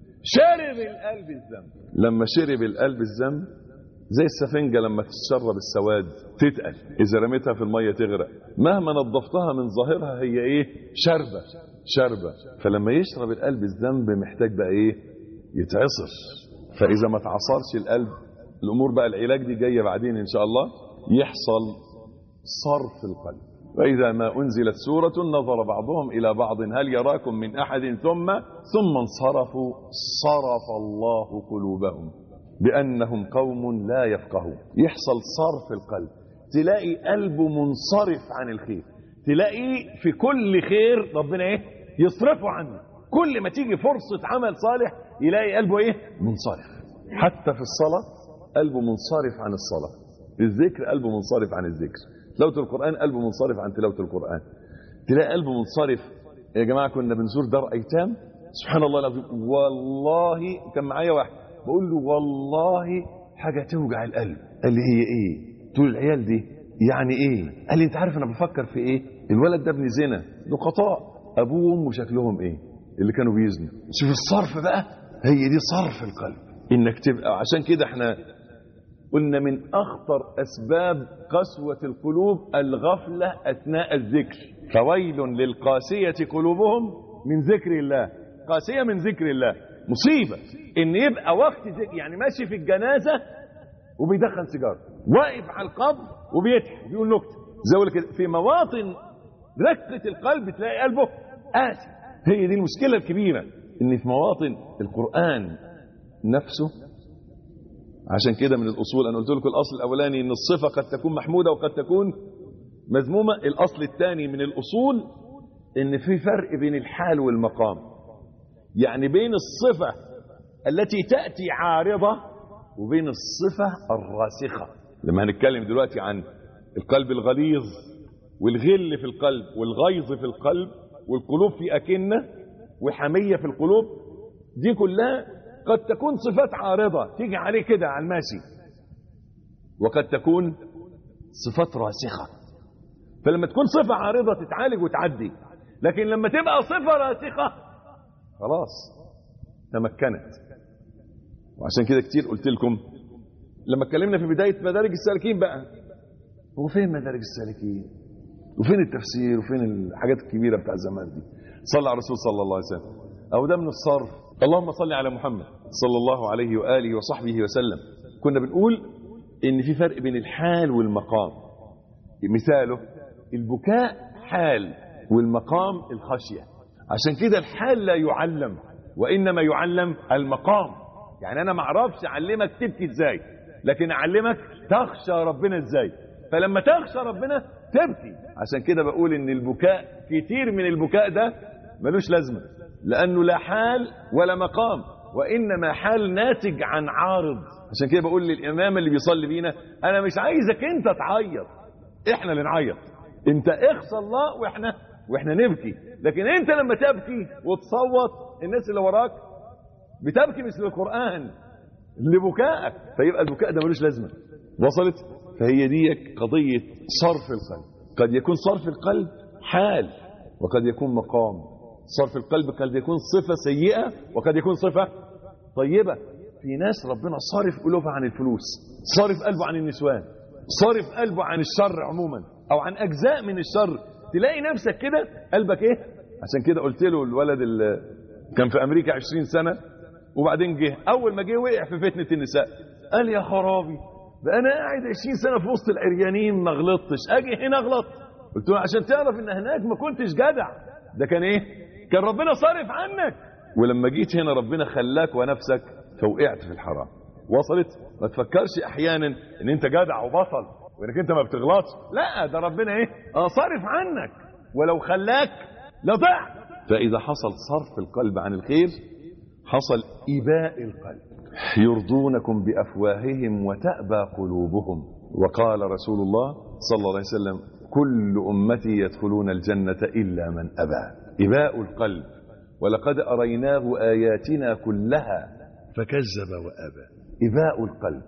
شرب القلب الذنب لما شرب القلب الذنب زي السفنجة لما تتشرب السواد تتقل إذا رميتها في المية تغرق مهما نظفتها من ظاهرها هي إيه شربة شربة فلما يشرب القلب الذنب محتاج بقى إيه يتعصر فإذا ما تعصرش القلب الأمور بقى العلاج دي جاية بعدين إن شاء الله يحصل صرف القلب وإذا ما أنزلت سورة نظر بعضهم إلى بعض هل يراكم من أحد ثم ثم انصرفوا صرف الله قلوبهم بأنهم قوم لا يفقهون يحصل صرف القلب تلاقي قلبه منصرف عن الخير تلاقي في كل خير ربنا ايه يصرفه عنه كل ما تيجي فرصة عمل صالح يلاقي قلبه ايه منصرف حتى في الصلاة قلبه منصرف عن الصلاة الذكر قلبه منصرف عن الذكر تلاوة القرآن قلبه منصرف عن تلاوة القرآن تلاقي قلبه منصرف يا جماعة كنا بنزور دار أيتام سبحان الله العظيم والله كان معايا واحد بقول له والله حاجة توجع القلب قال لي هي ايه تقول العيال دي يعني ايه قال لي انت عارف انا بفكر في ايه الولد ده ابن زنا نقطاء ابوه وامه شكلهم ايه اللي كانوا بيزنوا شوف الصرف بقى هي دي صرف القلب انك تبقى عشان كده احنا قلنا من اخطر اسباب قسوة القلوب الغفلة اثناء الذكر فويل للقاسية قلوبهم من ذكر الله قاسية من ذكر الله مصيبة ان يبقى وقت ذكر يعني ماشي في الجنازة وبيدخن سيجاره واقف على القبر وبيضحك بيقول نكته زي اقول كده في مواطن رقه القلب تلاقي قلبه قاسي هي دي المشكله الكبيره ان في مواطن القران نفسه عشان كده من الاصول انا قلت لكم الاصل الاولاني ان الصفه قد تكون محموده وقد تكون مذمومه الاصل الثاني من الاصول ان في فرق بين الحال والمقام يعني بين الصفه التي تاتي عارضه وبين الصفة الراسخة لما هنتكلم دلوقتي عن القلب الغليظ والغل في القلب والغيظ في القلب والقلوب في أكنة وحمية في القلوب دي كلها قد تكون صفات عارضة تيجي عليه كده على الماشي وقد تكون صفات راسخة فلما تكون صفة عارضة تتعالج وتعدي لكن لما تبقى صفة راسخة خلاص تمكنت وعشان كده كتير قلت لكم لما اتكلمنا في بداية مدارج السالكين بقى هو فين مدارج السالكين وفين التفسير وفين الحاجات الكبيره بتاع زمان دي صلى على الرسول صلى الله عليه وسلم او ده من الصرف اللهم صل على محمد صلى الله عليه واله وصحبه وسلم كنا بنقول ان في فرق بين الحال والمقام مثاله البكاء حال والمقام الخشيه عشان كده الحال لا يعلم وانما يعلم المقام يعني انا ما اعرفش اعلمك تبكي ازاي لكن اعلمك تخشى ربنا ازاي فلما تخشى ربنا تبكي عشان كده بقول ان البكاء كتير من البكاء ده ملوش لازمه لانه لا حال ولا مقام وانما حال ناتج عن عارض عشان كده بقول للامام اللي بيصلي بينا انا مش عايزك انت تعيط احنا اللي نعيط انت اخصى الله واحنا واحنا نبكي لكن انت لما تبكي وتصوت الناس اللي وراك بتبكي مثل القران لبكائك فيبقى البكاء ده ملوش لازمه وصلت فهي دي قضيه صرف القلب قد يكون صرف القلب حال وقد يكون مقام صرف القلب قد يكون صفه سيئه وقد يكون صفه طيبه في ناس ربنا صارف قلوبها عن الفلوس صارف قلبه عن النسوان صارف قلبه عن الشر عموما او عن اجزاء من الشر تلاقي نفسك كده قلبك ايه عشان كده قلت له الولد اللي كان في امريكا 20 سنه وبعدين جه اول ما جه وقع في فتنه النساء قال يا خرابي بقى انا قاعد 20 سنه في وسط العريانين ما غلطتش اجي هنا اغلط قلت له عشان تعرف ان هناك ما كنتش جدع ده كان ايه كان ربنا صارف عنك ولما جيت هنا ربنا خلاك ونفسك فوقعت في الحرام وصلت ما تفكرش احيانا ان انت جدع وبطل وانك انت ما بتغلطش لا ده ربنا ايه اه صارف عنك ولو خلاك لضعت فاذا حصل صرف القلب عن الخير حصل إباء القلب يرضونكم بأفواههم وتأبى قلوبهم وقال رسول الله صلى الله عليه وسلم كل أمتي يدخلون الجنة إلا من أبى إباء القلب ولقد أريناه آياتنا كلها فكذب وأبى إباء القلب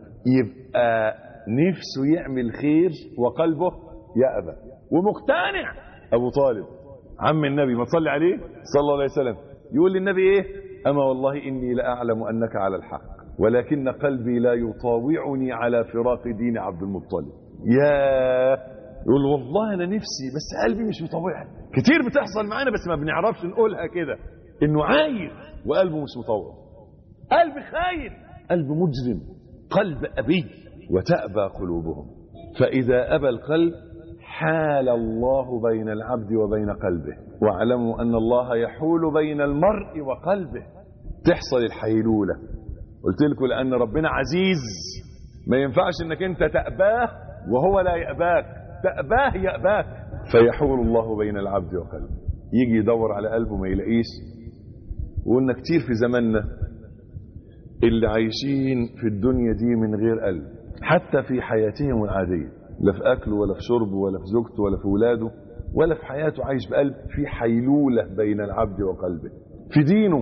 يبقى نفسه يعمل خير وقلبه يأبى ومقتنع أبو طالب عم النبي ما تصلي عليه صلى الله عليه وسلم يقول للنبي ايه اما والله اني لاعلم انك على الحق ولكن قلبي لا يطاوعني على فراق دين عبد المطلب يا يقول والله انا نفسي بس قلبي مش مطوعني كتير بتحصل معانا بس ما بنعرفش نقولها كده انه عايز وقلبه مش مطوع قلب خاين قلب مجرم قلب ابي وتأبى قلوبهم فاذا ابى القلب حال الله بين العبد وبين قلبه واعلموا ان الله يحول بين المرء وقلبه تحصل الحيلوله قلت لكم لان ربنا عزيز ما ينفعش انك انت تأباه وهو لا يأباك تأباه يأباك فيحول الله بين العبد وقلبه يجي يدور على قلبه ما يلاقيش وقلنا كتير في زماننا اللي عايشين في الدنيا دي من غير قلب حتى في حياتهم العاديه لا في اكله ولا في شربه ولا في زوجته ولا في اولاده ولا في حياته عايش بقلب في حيلوله بين العبد وقلبه في دينه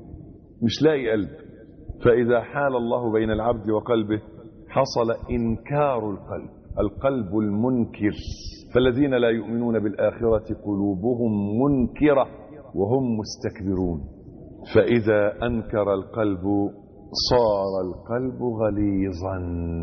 مش لاقي قلب فاذا حال الله بين العبد وقلبه حصل انكار القلب القلب المنكر فالذين لا يؤمنون بالاخره قلوبهم منكره وهم مستكبرون فاذا انكر القلب صار القلب غليظا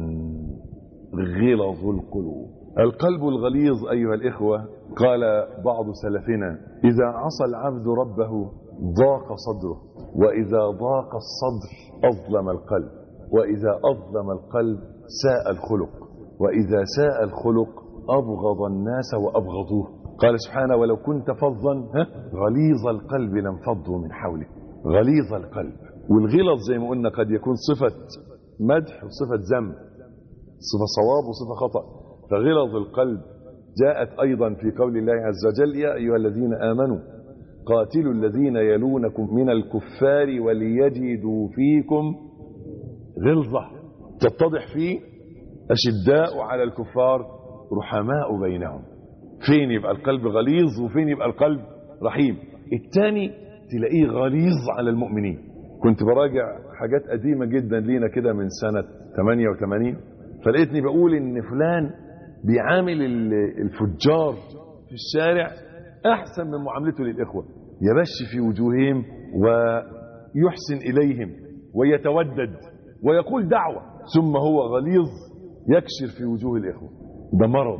غلظ القلوب القلب الغليظ أيها الإخوة قال بعض سلفنا إذا عصى العبد ربه ضاق صدره وإذا ضاق الصدر أظلم القلب وإذا أظلم القلب ساء الخلق وإذا ساء الخلق أبغض الناس وأبغضوه قال سبحانه ولو كنت فظا غليظ القلب لانفضوا من حولك غليظ القلب والغلظ زي ما قلنا قد يكون صفة مدح وصفة ذم صفة صواب وصفة خطأ فغلظ القلب جاءت أيضا في قول الله عز وجل يا أيها الذين آمنوا قاتلوا الذين يلونكم من الكفار وليجدوا فيكم غلظة تتضح فيه أشداء على الكفار رحماء بينهم فين يبقى القلب غليظ وفين يبقى القلب رحيم الثاني تلاقيه غليظ على المؤمنين كنت براجع حاجات قديمة جدا لينا كده من سنة 88 فلقيتني بقول ان فلان بيعامل الفجار في الشارع احسن من معاملته للاخوه يبش في وجوههم ويحسن اليهم ويتودد ويقول دعوه ثم هو غليظ يكشر في وجوه الاخوه ده مرض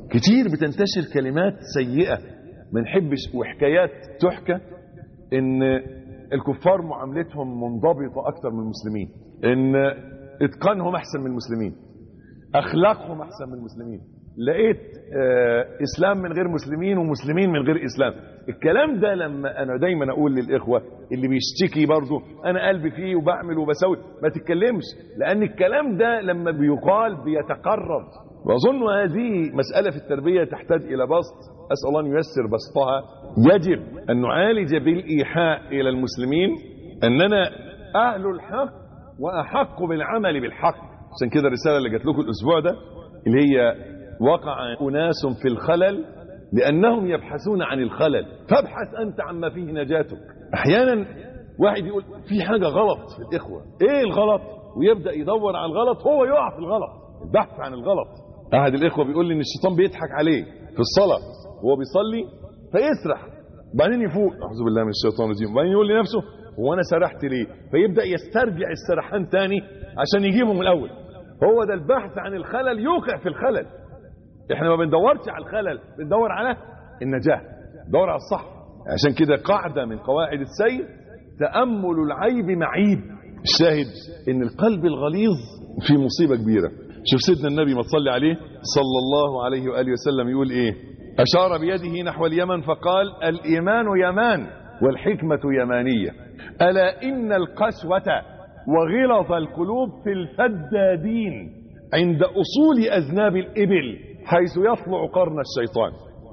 كتير بتنتشر كلمات سيئة ما نحبش وحكايات تحكى ان الكفار معاملتهم منضبطة اكتر من المسلمين ان اتقانهم احسن من المسلمين اخلاقهم احسن من المسلمين لقيت آه اسلام من غير مسلمين ومسلمين من غير اسلام الكلام ده لما انا دايما اقول للاخوه اللي بيشتكي برضه انا قلبي فيه وبعمل وبسوي ما تتكلمش لان الكلام ده لما بيقال بيتقرب واظن هذه مساله في التربيه تحتاج الى بسط اسال الله ان ييسر بسطها يجب ان نعالج بالايحاء الى المسلمين اننا اهل الحق واحق بالعمل بالحق عشان كده الرساله اللي جات لكم الاسبوع ده اللي هي وقع اناس في الخلل لانهم يبحثون عن الخلل فابحث انت عما فيه نجاتك احيانا واحد يقول في حاجه غلط في الاخوه ايه الغلط ويبدا يدور على الغلط هو يقع في الغلط البحث عن الغلط احد الاخوه بيقول لي ان الشيطان بيضحك عليه في الصلاه وهو بيصلي فيسرح بعدين يفوق اعوذ بالله من الشيطان الرجيم وبعدين يقول لنفسه هو انا سرحت ليه فيبدا يسترجع السرحان تاني عشان يجيبه من الاول هو ده البحث عن الخلل يوقع في الخلل احنا ما بندورش على الخلل بندور على النجاح ندور على الصح عشان كده قاعده من قواعد السير تامل العيب معيب الشاهد ان القلب الغليظ في مصيبه كبيره شوف سيدنا النبي ما تصلي عليه صلى الله عليه واله وسلم يقول ايه اشار بيده نحو اليمن فقال الايمان يمان والحكمه يمانيه الا ان القسوه وغلظ القلوب في الفدادين عند اصول اذناب الابل حيث يطلع قرن الشيطان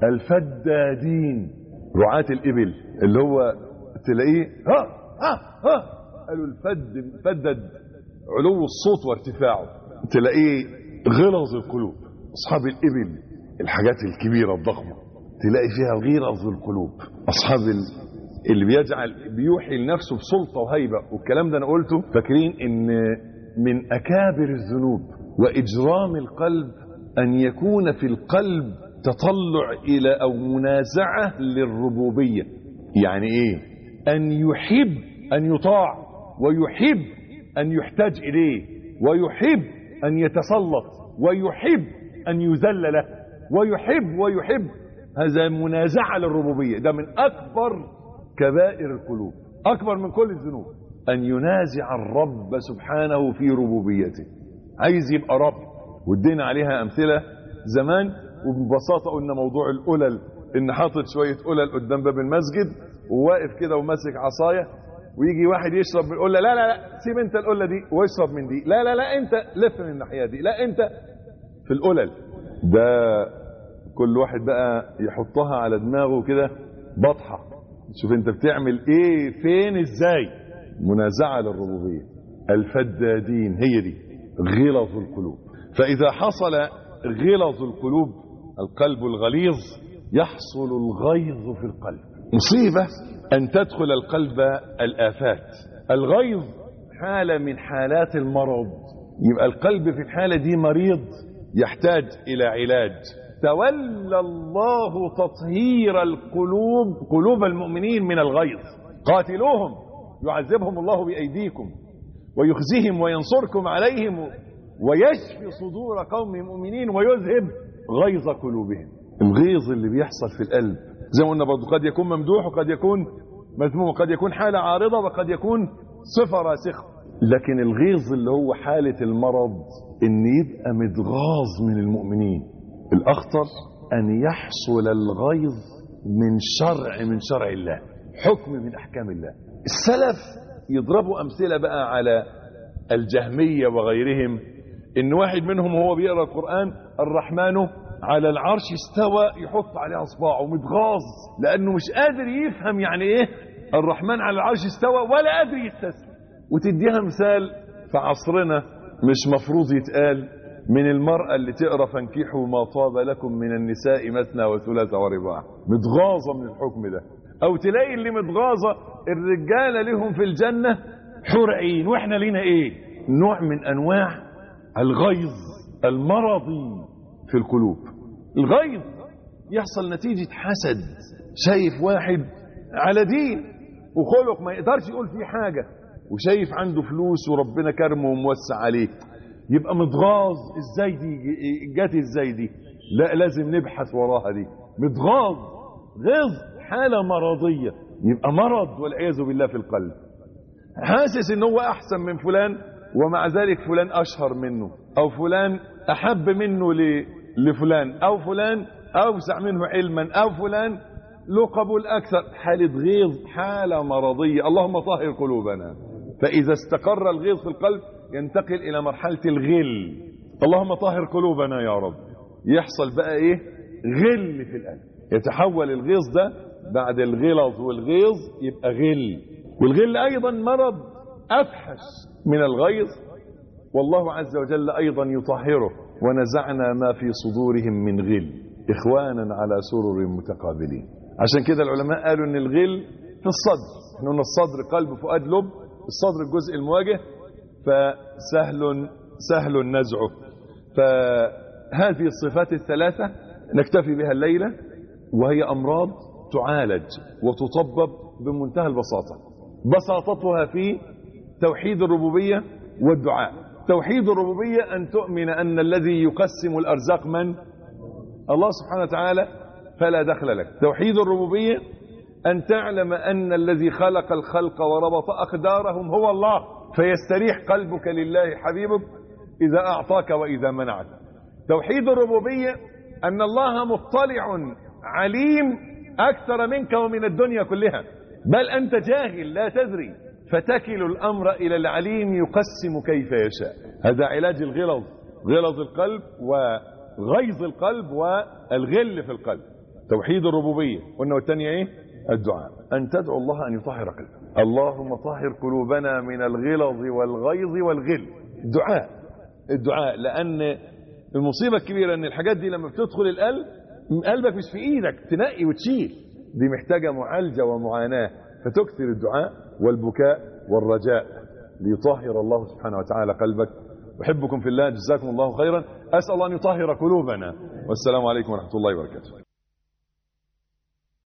الفدادين رعاة الإبل اللي هو تلاقيه ها ها ها قالوا الفد فدد علو الصوت وارتفاعه تلاقيه غلظ القلوب أصحاب الإبل الحاجات الكبيرة الضخمة تلاقي فيها غلظ القلوب أصحاب ال... اللي بيجعل بيوحي لنفسه بسلطة وهيبة والكلام ده أنا قلته فاكرين إن من أكابر الذنوب وإجرام القلب أن يكون في القلب تطلع إلى أو منازعة للربوبية يعني إيه أن يحب أن يطاع ويحب أن يحتاج إليه ويحب أن يتسلط ويحب أن يذل له ويحب ويحب هذا منازعة للربوبية ده من أكبر كبائر القلوب أكبر من كل الذنوب أن ينازع الرب سبحانه في ربوبيته عايز يبقى رب وادينا عليها أمثلة زمان وببساطة قلنا موضوع القلل إن حاطط شوية قلل قدام باب المسجد وواقف كده وماسك عصاية ويجي واحد يشرب من القلة لا لا لا سيب انت القلة دي واشرب من دي لا لا لا انت لف من الناحية دي لا انت في القلل ده كل واحد بقى يحطها على دماغه كده بطحة شوف انت بتعمل ايه فين ازاي منازعة للربوبية الفدادين هي دي غلظ القلوب فإذا حصل غلظ القلوب القلب الغليظ يحصل الغيظ في القلب مصيبة أن تدخل القلب الآفات الغيظ حالة من حالات المرض يبقى القلب في الحالة دي مريض يحتاج إلى علاج تولى الله تطهير القلوب قلوب المؤمنين من الغيظ قاتلوهم يعذبهم الله بأيديكم ويخزيهم وينصركم عليهم ويشفي صدور قوم مؤمنين ويذهب غيظ قلوبهم الغيظ اللي بيحصل في القلب زي ما قلنا برضه قد يكون ممدوح وقد يكون مذموم وقد يكون حالة عارضة وقد يكون صفة راسخة لكن الغيظ اللي هو حالة المرض ان يبقى متغاظ من المؤمنين الاخطر ان يحصل الغيظ من شرع من شرع الله حكم من احكام الله السلف يضربوا امثلة بقى على الجهمية وغيرهم ان واحد منهم وهو بيقرا القران الرحمن على العرش استوى يحط عليه اصبعه متغاظ لانه مش قادر يفهم يعني ايه الرحمن على العرش استوى ولا قادر يستسلم وتديها مثال في عصرنا مش مفروض يتقال من المرأة اللي تقرا فانكحوا ما طاب لكم من النساء مثنى وثلاث ورباع متغاظة من الحكم ده او تلاقي اللي متغاظة الرجالة لهم في الجنة حور عين واحنا لينا ايه نوع من انواع الغيظ المرضي في القلوب الغيظ يحصل نتيجة حسد شايف واحد على دين وخلق ما يقدرش يقول فيه حاجة وشايف عنده فلوس وربنا كرمه وموسع عليه يبقى متغاظ ازاي دي جت ازاي دي لا لازم نبحث وراها دي متغاظ غيظ حالة مرضية يبقى مرض والعياذ بالله في القلب حاسس ان هو احسن من فلان ومع ذلك فلان اشهر منه او فلان احب منه ل... لفلان او فلان اوسع منه علما او فلان له قبول اكثر حالة غيظ حالة مرضية اللهم طهر قلوبنا فاذا استقر الغيظ في القلب ينتقل الى مرحلة الغل اللهم طهر قلوبنا يا رب يحصل بقى ايه غل في القلب يتحول الغيظ ده بعد الغلظ والغيظ يبقى غل والغل ايضا مرض افحش من الغيظ والله عز وجل ايضا يطهره ونزعنا ما في صدورهم من غل اخوانا على سرر متقابلين عشان كده العلماء قالوا ان الغل في الصدر احنا قلنا الصدر قلب فؤاد لب الصدر الجزء المواجه فسهل سهل نزعه فهذه الصفات الثلاثة نكتفي بها الليلة وهي أمراض تعالج وتطبب بمنتهى البساطة بساطتها في توحيد الربوبية والدعاء توحيد الربوبية أن تؤمن أن الذي يقسم الأرزاق من الله سبحانه وتعالى فلا دخل لك توحيد الربوبية أن تعلم أن الذي خلق الخلق وربط أقدارهم هو الله فيستريح قلبك لله حبيبك إذا أعطاك وإذا منعك توحيد الربوبية أن الله مطلع عليم أكثر منك ومن الدنيا كلها بل أنت جاهل لا تدري فتكل الأمر إلى العليم يقسم كيف يشاء هذا علاج الغلظ غلظ القلب وغيظ القلب والغل في القلب توحيد الربوبية قلنا والثانية ايه الدعاء أن تدعو الله أن يطهر قلبك اللهم طهر قلوبنا من الغلظ والغيظ والغل دعاء الدعاء لأن المصيبة الكبيرة أن الحاجات دي لما بتدخل القلب قلبك مش في إيدك تنقي وتشيل دي محتاجة معالجة ومعاناة فتكثر الدعاء والبكاء والرجاء ليطهر الله سبحانه وتعالى قلبك أحبكم في الله جزاكم الله خيرا أسأل الله أن يطهر قلوبنا والسلام عليكم ورحمة الله وبركاته